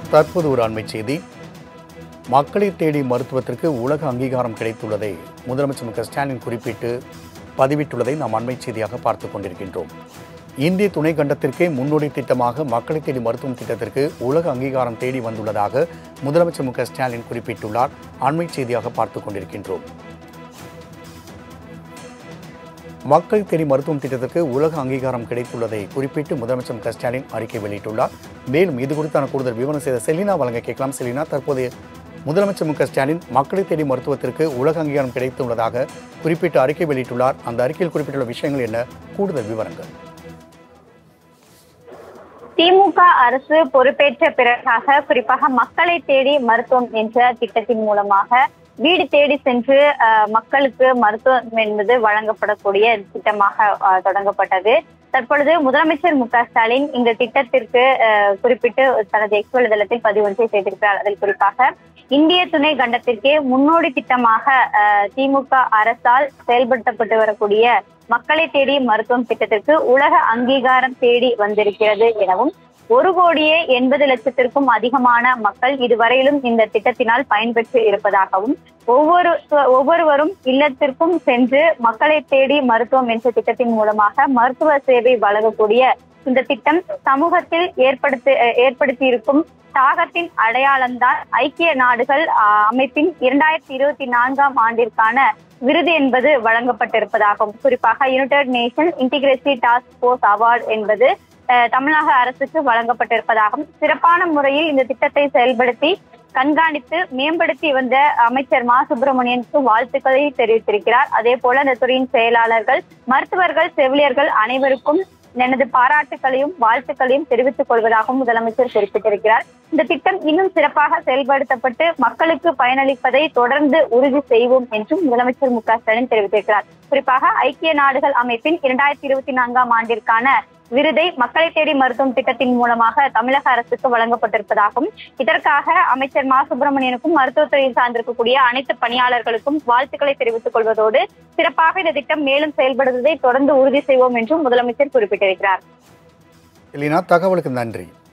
தற்போது ஒரு அண்மை செய்தி மக்களை தேடி மருத்துவத்திற்கு உலக அங்கீகாரம் கிடைத்துள்ளதை முதலமைச்சர் மு க ஸ்டாலின் குறிப்பிட்டு பதிவிட்டுள்ளதை நாம் அண்மை செய்தியாக பார்த்துக் கொண்டிருக்கின்றோம் இந்திய துணை கண்டத்திற்கே முன்னோடி திட்டமாக மக்களை தேடி மருத்துவம் திட்டத்திற்கு உலக அங்கீகாரம் தேடி வந்துள்ளதாக முதலமைச்சர் மு க ஸ்டாலின் குறிப்பிட்டுள்ளார் அண்மை செய்தியாக பார்த்துக் கொண்டிருக்கின்றோம் மக்கள் தேடி மருத்துவம் திட்டத்திற்கு உலக அங்கீகாரம் கிடைத்துள்ளதை குறிப்பிட்டு முதலமைச்சர் மு க ஸ்டாலின் அறிக்கை வெளியிட்டுள்ளார் மேலும் இது குறித்தான கூடுதல் விவரம் செய்த செலினா வழங்க கேட்கலாம் செலினா தற்போது முதலமைச்சர் மு க ஸ்டாலின் மக்களை தேடி மருத்துவத்திற்கு உலக அங்கீகாரம் கிடைத்துள்ளதாக குறிப்பிட்டு அறிக்கை வெளியிட்டுள்ளார் அந்த அறிக்கையில் குறிப்பிட்டுள்ள விஷயங்கள் என்ன கூடுதல் விவரங்கள் திமுக அரசு பொறுப்பேற்ற பிறகாக குறிப்பாக மக்களை தேடி மருத்துவம் என்ற திட்டத்தின் மூலமாக வீடு தேடி சென்று அஹ், மக்களுக்கு மருத்துவம் என்பது வழங்கப்படக்கூடிய திட்டமாக அஹ், தொடங்கப்பட்டது தற்பொழுது முதலமைச்சர் மு க ஸ்டாலின் இந்த திட்டத்திற்கு அஹ், குறிப்பிட்டு தனது எக்ஸ் வலைதளத்தில் பதிவு ஒன்றை செய்திருக்கிறார் அதில் குறிப்பாக இந்திய துணை கண்டத்திற்கே முன்னோடி திட்டமாக அஹ், திமுக அரசால் செயல்படுத்தப்பட்டு வரக்கூடிய மக்களை தேடி மருத்துவம் திட்டத்திற்கு உலக அங்கீகாரம் தேடி வந்திருக்கிறது எனவும் ஒரு கோடியே எண்பது லட்சத்திற்கும் அதிகமான மக்கள் இதுவரையிலும் இந்த திட்டத்தினால் பயன்பெற்று இருப்பதாகவும் ஒவ்வொரு ஒவ்வொருவரும் இல்லத்திற்கும் சென்று மக்களை தேடி மருத்துவம் என்ற திட்டத்தின் மூலமாக மருத்துவ சேவை வழங்கக்கூடிய இந்த திட்டம் சமூகத்தில் ஏற்படுத்தி ஏற்படுத்தியிருக்கும் தாகத்தின் அடையாளம்தான் ஐக்கிய நாடுகள் ஆஹ், அமைப்பின் இரண்டாயிரத்தி இருபத்தி நான்காம் ஆண்டிற்கான விருது என்பது வழங்கப்பட்டிருப்பதாகும் குறிப்பாக united nation interagency task force award என்பது அஹ், தமிழக அரசுக்கு வழங்கப்பட்டிருப்பதாகவும் சிறப்பான முறையில் இந்த திட்டத்தை செயல்படுத்தி கண்காணித்து மேம்படுத்தி வந்த அமைச்சர் மா சுப்பிரமணியனுக்கு வாழ்த்துக்களை தெரிவித்திருக்கிறார் அதே போல அந்த துறையின் செயலாளர்கள் மருத்துவர்கள் செவிலியர்கள் அனைவருக்கும் எனது பாராட்டுகளையும் வாழ்த்துக்களையும் தெரிவித்துக் கொள்வதாகவும் முதலமைச்சர் குறிப்பிட்டிருக்கிறார் இந்த திட்டம் இன்னும் சிறப்பாக செயல்படுத்தப்பட்டு மக்களுக்கு பயனளிப்பதை தொடர்ந்து உறுதி செய்வோம் என்றும் முதலமைச்சர் மு க ஸ்டாலின் தெரிவித்திருக்கிறார் குறிப்பாக ஐக்கிய நாடுகள் அமைப்பின் இரண்டாயிரத்தி இருபத்தி நான்காம் ஆண்டிற்கான விருதை மக்களை தேடி மருத்துவம் திட்டத்தின் மூலமாக தமிழக அரசுக்கு வழங்கப்பட்டிருப்பதாகவும் இதற்காக அமைச்சர் மா சுப்பிரமணியனுக்கும் மருத்துவத்துறையில் சார்ந்திருக்கக்கூடிய அனைத்து பணியாளர்களுக்கும் வாழ்த்துக்களை தெரிவித்துக் கொள்வதோடு சிறப்பாக இந்த திட்டம் மேலும் செயல்படுவதை தொடர்ந்து உறுதி செய்வோம் என்றும் முதலமைச்சர் குறிப்பிட்டிருக்கிறார் செலினா தகவலுக்கு நன்றி